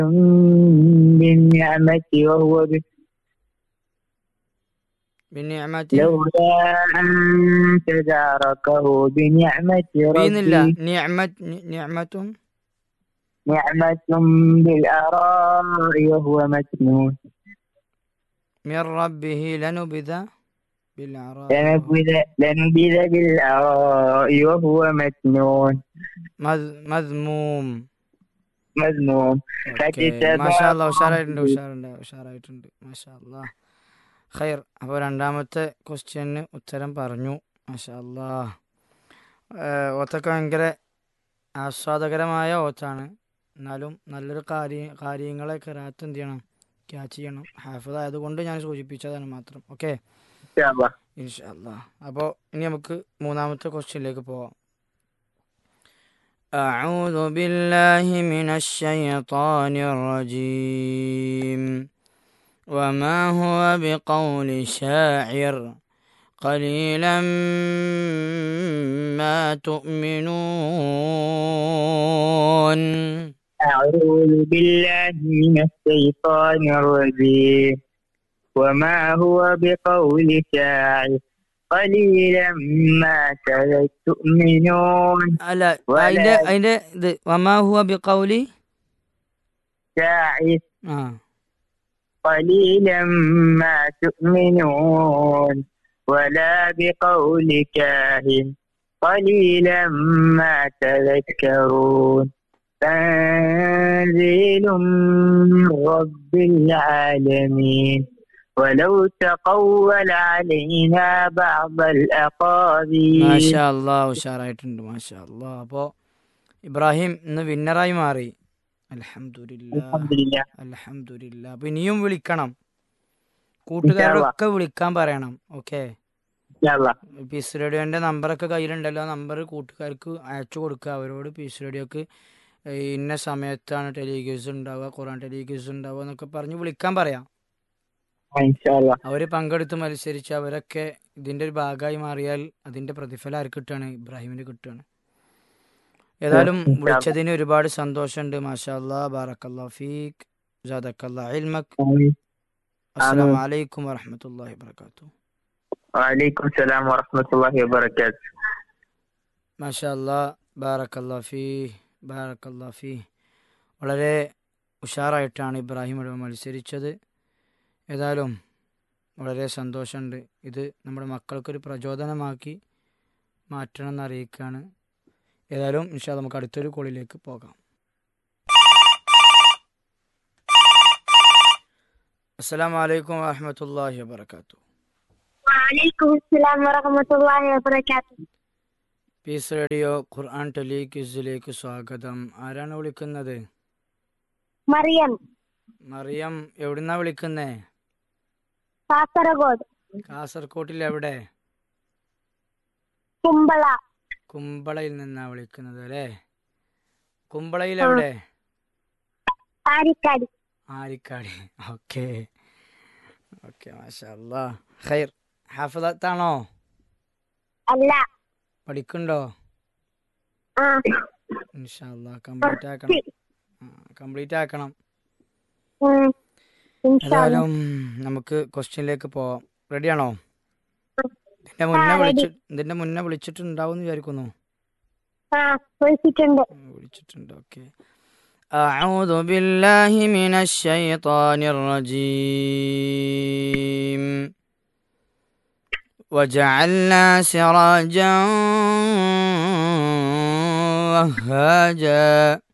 بالنعمة وهو ب- بنعمة لولا أن تداركه بنعمة بإذن ربه نعمة نعمة نعمة بالآراء وهو مكنون من ربه لنبذ بالعراء لنبذ لنبذ بالآراء وهو مكنون مذ- مذموم مذموم okay മാഷാല്ല ഉഷാറായിട്ടുണ്ട് ഉഷാറുണ്ട് ഉഷാറായിട്ടുണ്ട് മാഷാല്ല ഖൈർ അപ്പോൾ രണ്ടാമത്തെ ക്വസ്റ്റ്യന് ഉത്തരം പറഞ്ഞു മാഷാല്ല ഓത്തൊക്കെ ഭയങ്കര ആസ്വാദകരമായ ഓത്താണ് എന്നാലും നല്ലൊരു കാര്യ കാര്യങ്ങളെ കറാത്ത് എന്ത് ചെയ്യണം ക്യാച്ച് ചെയ്യണം ഹാഫിദ് ആയതുകൊണ്ട് ഞാൻ സൂചിപ്പിച്ചതാണ് മാത്രം ഓക്കെ إن شاء الله ഇൻഷല്ല അപ്പോൾ ഇനി നമുക്ക് മൂന്നാമത്തെ ക്വസ്റ്റ്യനിലേക്ക് പോവാം أعوذ بالله من الشيطان الرجيم وما هو بقول شاعر قليلا ما تؤمنون أعوذ بالله من الشيطان الرجيم وما هو بقول شاعر قليلا ما تؤمنون അല്ല അതിന്റെ അതിന്റെ ഇത് വമാ ഹുവ ബിഖൗലി شاعر ആ قليلا ما تؤمنون ولا بقول كاهن قليلا ما تذكرون تنزيل من رب العالمين ولو تقول علينا بعض الأقاويل മാഷാ അല്ലാ ഉഷാറായിട്ടുണ്ട് മാഷാ അല്ലാ അപ്പോ ഇബ്രാഹിം ഇന്ന് വിന്നറായി മാറി അൽഹംദുലില്ലാ الحمد لله അൽഹംദുലില്ലാ അപ്പൊ ഇനിയും വിളിക്കണം കൂട്ടുകാരൊക്കെ വിളിക്കാൻ പറയണം ഓക്കെ إن شاء الله പീസ് റേഡിയോന്റെ നമ്പറൊക്കെ കയ്യിലുണ്ടല്ലോ ആ നമ്പർ കൂട്ടുകാർക്ക് അയച്ചു കൊടുക്കുക അവരോട് പീസ് റേഡിയോക്ക് ഏഹ് ഇന്ന സമയത്താണ് ടെലിഗ്യൂസ് ഉണ്ടാവുക ഖുറാൻ ടെലിഗ്യൂസ് ഉണ്ടാവുക എന്നൊക്കെ പറഞ്ഞ് വിളിക്കാൻ പറയാം إن شاء الله അവർ പങ്കെടുത്ത് മത്സരിച്ച് അവരൊക്കെ ഇതിന്റെ ഒരു ഭാഗമായി മാറിയാൽ അതിന്റെ പ്രതിഫലം ആർക്ക് കിട്ടുകയാണ് ഇബ്രാഹിമിന് കിട്ടുകയാണ് ഏതായാലും ഇൻഷാ അല്ലാ. വിളിച്ചതിന് ഒരുപാട് സന്തോഷമുണ്ട് മാഷാ അല്ലാ ബാറക്കല്ലാ ഫീക്ക് ജാദക്കല്ലാ ഇൽമക് آمين. അസ്സലാമു അലൈക്കും വറഹ്മത്തുള്ളാഹി വബറകാതുഹു وعليكم السلام ورحمة الله وبركاته മാഷാ അല്ലാ ബാറക്കല്ലാ ഫീ ബാറക്കല്ലാ ഫീ വളരെ ഉഷാറായിട്ടാണ് ഇബ്രാഹിം ഇവിടെ മത്സരിച്ചത് ഏതായാലും വളരെ സന്തോഷമുണ്ട് ഇത് നമ്മുടെ മക്കൾക്കൊരു പ്രചോദനമാക്കി മാറ്റണം എന്ന് അറിയിക്കുകയാണ് ഏതായാലും ഇൻഷാ നമുക്ക് അടുത്തൊരു കോളിലേക്ക് പോകാം അസ്സലാമു അലൈക്കും വറഹ്മത്തുള്ളാഹി വബറകാതുഹു وعليكم السلام ورحمة الله وبركاته പീസ് റേഡിയോ ഖുർആൻ ടെലിക്വിസിലേക്ക് സ്വാഗതം ആരാണ് വിളിക്കുന്നത് مريم മറിയം എവിടുന്നാ വിളിക്കുന്നേ കാസർഗോഡ് കാസർകോട്ടിൽ എവിടെ കുമ്പള കുമ്പളയിൽ നിന്നാ വിളിക്കുന്നത് അല്ലേ കുമ്പളയിൽ എവിടെ ആരിക്കാടി ആരിക്കാടി ഓക്കെ ഓക്കെ മാഷാ അല്ലാ ഖൈർ ഹാഫിദത്താണോ അല്ല പഠിക്കുന്നുണ്ടോ ആ ഇൻഷാ അല്ലാ കംപ്ലീറ്റ് ആക്കണം കംപ്ലീറ്റ് ആക്കണം ഉം. ഇൻഷാ അല്ലാ. ഏതായാലും നമുക്ക് ക്വസ്റ്റ്യനിലേക്ക് പോവാം റെഡിയാണോ ഇതിന്റെ മുന്നേ ആ, ready. വിളിച്ചു ഇതിന്റെ മുന്നേ വിളിച്ചിട്ടുണ്ടാവും എന്ന് വിചാരിക്കുന്നു ആ വിളിച്ചിട്ടുണ്ട് വിളിച്ചിട്ടുണ്ട് ഓക്കെ أعوذ بالله من الشيطان الرجيم وجعلنا سراجا وهاجا